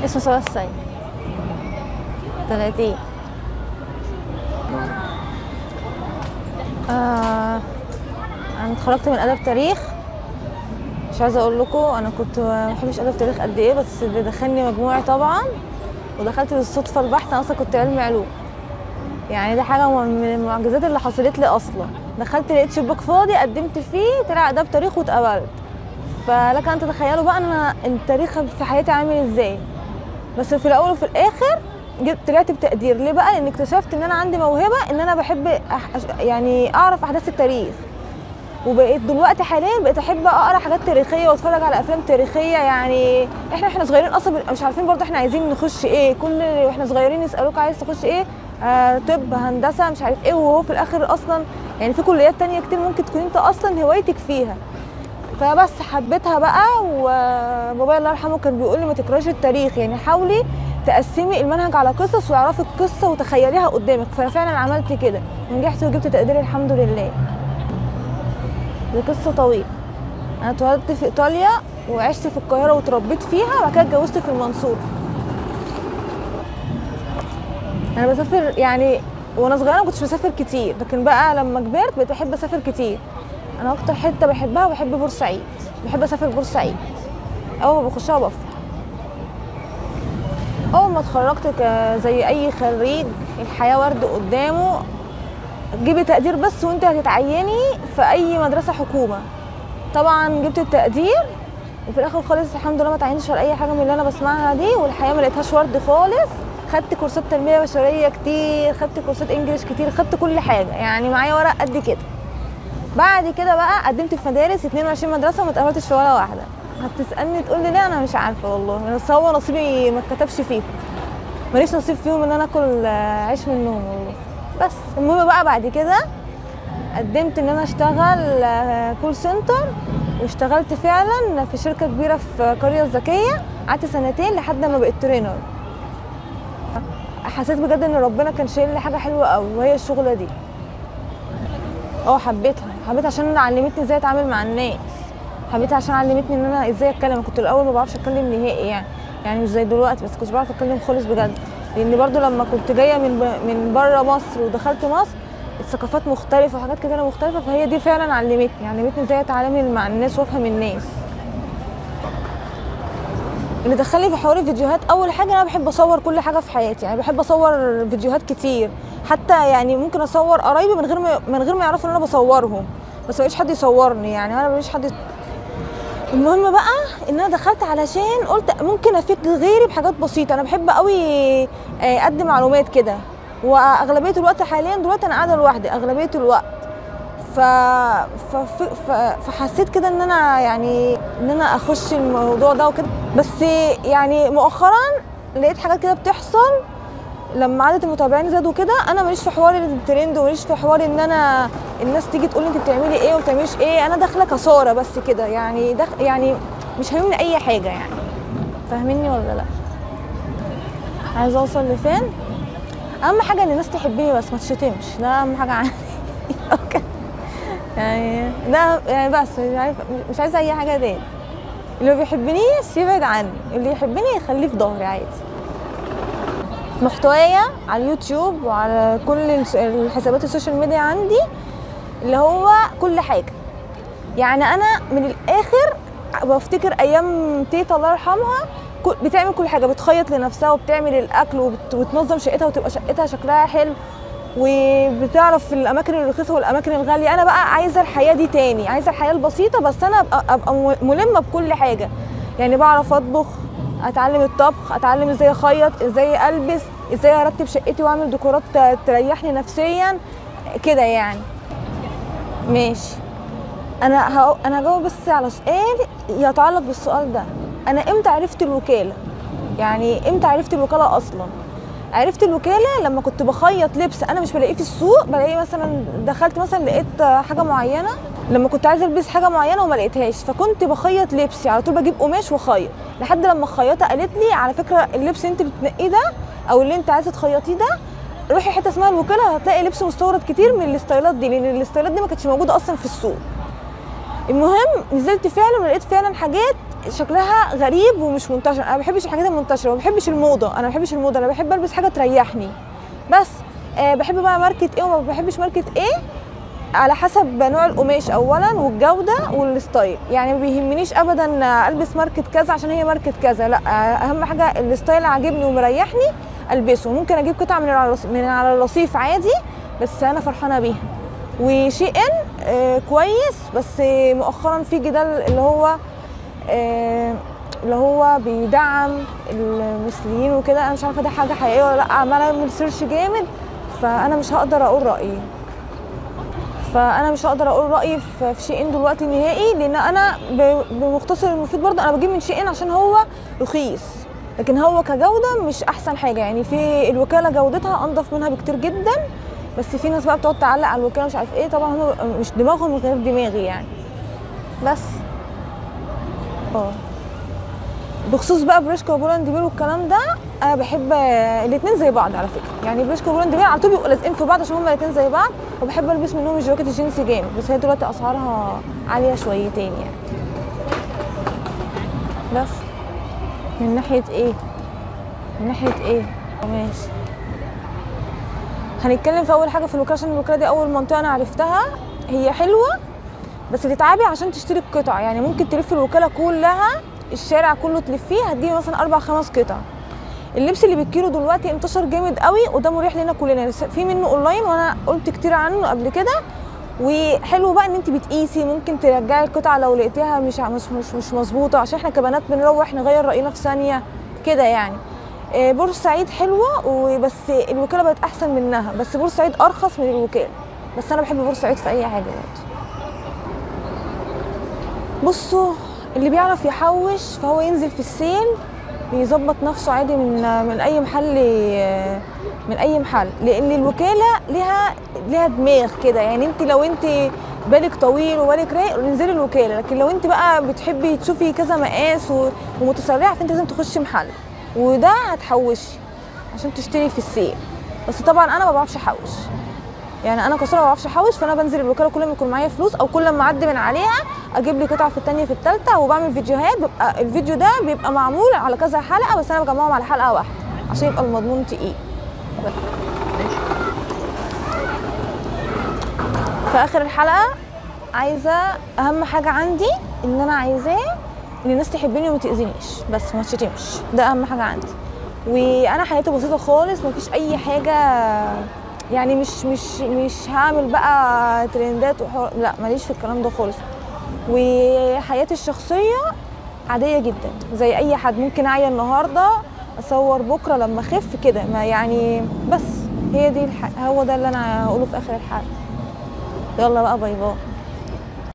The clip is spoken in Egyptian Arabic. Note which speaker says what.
Speaker 1: اسمه سوا السيد 30 آه انا اتخرجت من ادب تاريخ مش عايزه اقول لكم انا كنت ما بحبش ادب تاريخ قد ايه بس اللي دخلني مجموعي طبعا ودخلت بالصدفه البحته انا اصلا كنت علمي علوم يعني دي حاجه من المعجزات اللي حصلت لي اصلا دخلت لقيت شباك فاضي قدمت فيه طلع اداب تاريخ واتقبلت فلك ان تتخيلوا بقى ان انا التاريخ في حياتي عامل ازاي بس في الاول وفي الاخر جبت طلعت بتقدير ليه بقى لان اكتشفت ان انا عندي موهبه ان انا بحب أح... يعني اعرف احداث التاريخ وبقيت دلوقتي حاليا بقيت احب اقرا حاجات تاريخيه واتفرج على افلام تاريخيه يعني احنا احنا صغيرين اصلا مش عارفين برضه احنا عايزين نخش ايه كل واحنا صغيرين يسالوك عايز تخش ايه آه طب هندسه مش عارف ايه وهو في الاخر اصلا يعني في كليات تانية كتير ممكن تكون انت اصلا هوايتك فيها فبس حبيتها بقى وبابايا الله يرحمه كان بيقول لي ما تكرهيش التاريخ يعني حاولي تقسمي المنهج على قصص واعرفي القصه وتخيليها قدامك ففعلا عملت كده ونجحت وجبت تقدير الحمد لله دي قصه طويله انا اتولدت في ايطاليا وعشت في القاهره وتربيت فيها وبعد كده اتجوزت في المنصوره انا بسافر يعني وانا صغيره ما كنتش بسافر كتير لكن بقى لما كبرت بقيت بحب اسافر كتير انا اكتر حته بحبها بحب بورسعيد بحب اسافر بورسعيد اول ما بخشها بفرح اول ما اتخرجت ك- زي اي خريج الحياه ورد قدامه جيبي تقدير بس وانت هتتعيني في اي مدرسه حكومه طبعا جبت التقدير وفي الاخر خالص الحمد لله ما تعينتش ولا اي حاجه من اللي انا بسمعها دي والحياه ما لقيتهاش ورد خالص خدت كورسات تنميه بشريه كتير خدت كورسات انجليش كتير خدت كل حاجه يعني معايا ورق قد كده بعد كده بقى قدمت في مدارس 22 مدرسه وما اتقبلتش في ولا واحده هتسالني تقول لي ليه انا مش عارفه والله بس هو نصيبي ما اتكتبش فيهم ماليش نصيب فيهم ان انا اكل آه، عيش من النوم والله بس المهم بقى بعد كده قدمت ان انا اشتغل آه، كول سنتر واشتغلت فعلا في شركه كبيره في قريه الذكيه قعدت سنتين لحد ما بقيت ترينر حسيت بجد ان ربنا كان شايل لي حاجه حلوه قوي وهي الشغله دي اه حبيتها حبيتها عشان علمتني ازاي اتعامل مع الناس حبيتها عشان علمتني ان انا ازاي اتكلم أنا كنت الاول ما بعرفش اتكلم نهائي يعني يعني مش زي دلوقتي بس كنتش بعرف اتكلم خالص بجد لان برضو لما كنت جايه من ب... من بره مصر ودخلت مصر الثقافات مختلفه وحاجات كتيره مختلفه فهي دي فعلا علمتني علمتني ازاي اتعامل مع الناس وافهم الناس اللي دخلني في حوار الفيديوهات اول حاجه انا بحب اصور كل حاجه في حياتي يعني بحب اصور فيديوهات كتير حتى يعني ممكن اصور قرايبي من غير ما من غير ما يعرفوا ان انا بصورهم بس مفيش حد يصورني يعني انا مفيش حد المهم بقى ان انا دخلت علشان قلت ممكن افيد غيري بحاجات بسيطه انا بحب قوي آه، ادي معلومات كده واغلبيه الوقت حاليا دلوقتي انا قاعده لوحدي اغلبيه الوقت ف... ف... ف... فحسيت كده ان انا يعني ان انا اخش الموضوع ده وكده بس يعني مؤخرا لقيت حاجات كده بتحصل لما عدد المتابعين زادوا كده انا ماليش في حوار الترند وماليش في حوار ان انا الناس تيجي تقول لي انت بتعملي ايه وما بتعمليش ايه انا داخله كساره بس كده يعني دخ... يعني مش هاممني اي حاجه يعني فاهميني ولا لا عايزه اوصل لفين اهم حاجه ان الناس تحبني بس ما تشتمش ده اهم حاجه عندي اوكي يعني ده يعني بس مش عارف مش عايزه اي حاجه تاني اللي ما بيحبنيش يبعد عني اللي يحبني يخليه في ظهري عادي محتوايا على اليوتيوب وعلى كل الس- الحسابات السوشيال ميديا عندي اللي هو كل حاجه يعني انا من الاخر بفتكر ايام تيتا الله يرحمها كل- بتعمل كل حاجه بتخيط لنفسها وبتعمل الاكل وبت- وتنظم شقتها وتبقى شقتها شكلها حلو وبتعرف الاماكن الرخيصه والاماكن الغاليه انا بقى عايزه الحياه دي تاني عايزه الحياه البسيطه بس انا ابقى, أبقى م- ملمه بكل حاجه يعني بعرف اطبخ اتعلم الطبخ اتعلم ازاي اخيط ازاي البس ازاي ارتب شقتي واعمل ديكورات ت- تريحني نفسيا كده يعني ماشي انا هو... انا هجاوب بس على سؤال يتعلق بالسؤال ده انا امتى عرفت الوكاله يعني امتى عرفت الوكاله اصلا عرفت الوكاله لما كنت بخيط لبس انا مش بلاقيه في السوق بلاقيه مثلا دخلت مثلا لقيت حاجه معينه لما كنت عايزه البس حاجه معينه وما لقيتهاش فكنت بخيط لبسي على طول بجيب قماش واخيط لحد لما الخياطه قالت لي على فكره اللبس اللي انت بتنقيه ده او اللي انت عايزه تخيطيه ده روحي حته اسمها الوكاله هتلاقي لبس مستورد كتير من الاستايلات دي لان الاستايلات دي ما كانتش موجوده اصلا في السوق المهم نزلت فعلا ولقيت فعلا حاجات شكلها غريب ومش منتشر انا ما بحبش الحاجات المنتشره ما بحبش الموضه انا ما بحبش الموضه انا بحب البس حاجه تريحني بس أه بحب بقى ماركه ايه وما بحبش ماركه ايه على حسب نوع القماش اولا والجوده والستايل يعني ما بيهمنيش ابدا البس ماركه كذا عشان هي ماركه كذا لا اهم حاجه الستايل عاجبني ومريحني البسه ممكن اجيب قطعه من على من على الرصيف عادي بس انا فرحانه بيها وشي ان آه كويس بس مؤخرا في جدال اللي هو آه اللي هو بيدعم المثليين وكده انا مش عارفه ده حاجه حقيقيه ولا لا عماله اعمل سيرش جامد فانا مش هقدر اقول رايي فانا مش هقدر اقول رايي في شي ان دلوقتي نهائي لان انا بمختصر المفيد برضه انا بجيب من شي ان عشان هو رخيص لكن هو كجوده مش احسن حاجه يعني في الوكاله جودتها انضف منها بكتير جدا بس في ناس بقى بتقعد تعلق على الوكاله مش عارف ايه طبعا هم مش دماغهم غير دماغي يعني بس اه بخصوص بقى بريشكا وبولاند بير والكلام ده انا بحب الاثنين زي بعض على فكره يعني بريشكا وبولاند بير على طول بيبقوا لازقين في بعض عشان هما الاثنين زي بعض وبحب البس منهم الجواكت الجينسي جامد بس هي دلوقتي اسعارها عاليه شويتين يعني بس من ناحيه ايه من ناحيه ايه ماشي هنتكلم في اول حاجه في الوكاله عشان الوكاله دي اول منطقه انا عرفتها هي حلوه بس تتعبي عشان تشتري القطع يعني ممكن تلف الوكاله كلها الشارع كله تلفيه هتجيبي مثلا اربع خمس قطع اللبس اللي بالكيلو دلوقتي انتشر جامد قوي وده مريح لنا كلنا في منه اونلاين وانا قلت كتير عنه قبل كده وحلو بقى ان انت بتقيسي ممكن ترجعي القطعه لو لقيتيها مش مش مش, مش مظبوطه عشان احنا كبنات بنروح نغير راينا في ثانيه كده يعني بورسعيد حلوه وبس الوكاله بقت احسن منها بس بورسعيد ارخص من الوكاله بس انا بحب بورسعيد في اي حاجه برضه بصوا اللي بيعرف يحوش فهو ينزل في السيل بيظبط نفسه عادي من من اي محل من اي محل لان الوكاله ليها ليها دماغ كده يعني انت لو انت بالك طويل وبالك رايق انزلي الوكاله لكن لو انت بقى بتحبي تشوفي كذا مقاس ومتسرعه فانت لازم تخشي محل وده هتحوشي عشان تشتري في السيل بس طبعا انا ما بعرفش احوش يعني انا كسرة ما بعرفش احوش فانا بنزل الوكاله كل ما يكون معايا فلوس او كل ما اعدي من عليها اجيب لي قطعه في الثانيه في الثالثه وبعمل فيديوهات بيبقى الفيديو ده بيبقى معمول على كذا حلقه بس انا بجمعهم على حلقه واحده عشان يبقى المضمون تقيل في اخر الحلقه عايزه اهم حاجه عندي ان انا عايزاه ان الناس تحبني وما تاذينيش بس ما تشتمش ده اهم حاجه عندي وانا حياتي بسيطه خالص ما فيش اي حاجه يعني مش مش مش هعمل بقى ترندات وحوار لا ماليش في الكلام ده خالص وحياتي الشخصيه عاديه جدا زي اي حد ممكن اعيا النهارده اصور بكره لما اخف كده ما يعني بس هي دي الح... هو ده اللي انا هقوله في اخر الحلقه يلا بقى باي باي